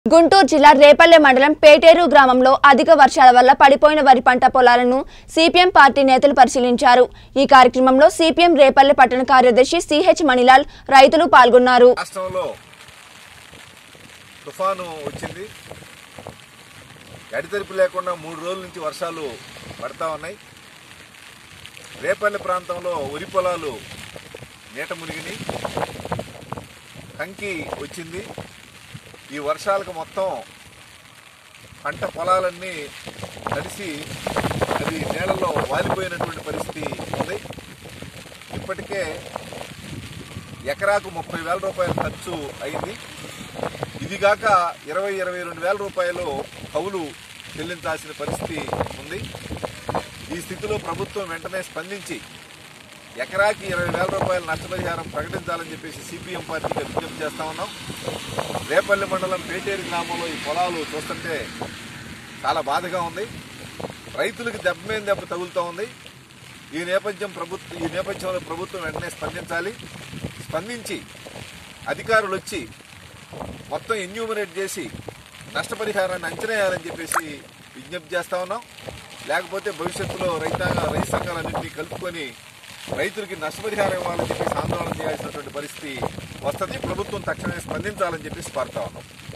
గుంటూరు జిల్లా రేపల్లె మండలం పేటేరు గ్రామంలో అధిక వర్షాల వల్ల పడిపోయిన వరి పంట పొలాలను సిపిఎం పార్టీ నేతలు పరిశీలించారు ఈ కార్యక్రమంలో సిపిఎం రేపల్లె పట్టణ కార్యదర్శి సిహెచ్ మణిలాల్ రైతులు పాల్గొన్నారు రాష్ట్రంలో తుఫాను వచ్చింది ఎడతెరిపి లేకుండా మూడు రోజుల నుంచి వర్షాలు పడతా ఉన్నాయి రేపల్లి ప్రాంతంలో వరి పొలాలు నీట మునిగినాయి కంకి వచ్చింది ఈ వర్షాలకు మొత్తం పంట పొలాలన్నీ తడిసి అది నేలలో వాలిపోయినటువంటి పరిస్థితి ఉంది ఇప్పటికే ఎకరాకు ముప్పై వేల రూపాయల ఖర్చు అయింది ఇది కాక ఇరవై ఇరవై రెండు వేల రూపాయలు కవులు చెల్లించాల్సిన పరిస్థితి ఉంది ఈ స్థితిలో ప్రభుత్వం వెంటనే స్పందించి ఎకరాకి ఇరవై వేల రూపాయల నష్టపరిహారం ప్రకటించాలని చెప్పేసి సిపిఎం పార్టీకి విజ్ఞప్తి చేస్తా ఉన్నాం రేపల్లి మండలం పేటేరు గ్రామంలో ఈ పొలాలు చూస్తుంటే చాలా బాధగా ఉంది రైతులకు దెబ్బ మీద దెబ్బ తగులుతూ ఉంది ఈ నేపథ్యం ప్రభుత్వం ఈ నేపథ్యంలో ప్రభుత్వం వెంటనే స్పందించాలి స్పందించి అధికారులు వచ్చి మొత్తం ఎన్యూమరేట్ చేసి నష్టపరిహారాన్ని అంచనా వేయాలని చెప్పేసి విజ్ఞప్తి చేస్తా ఉన్నాం లేకపోతే భవిష్యత్తులో రైతాంగ రైతు సంఘాలన్నింటినీ కలుపుకొని రైతులకి నష్టపరిహారం ఇవ్వాలని చెప్పేసి ఆందోళన చేయాల్సినటువంటి పరిస్థితి వస్తుంది ప్రభుత్వం తక్షణమే స్పందించాలని చెప్పేసి కోరుతా ఉన్నాం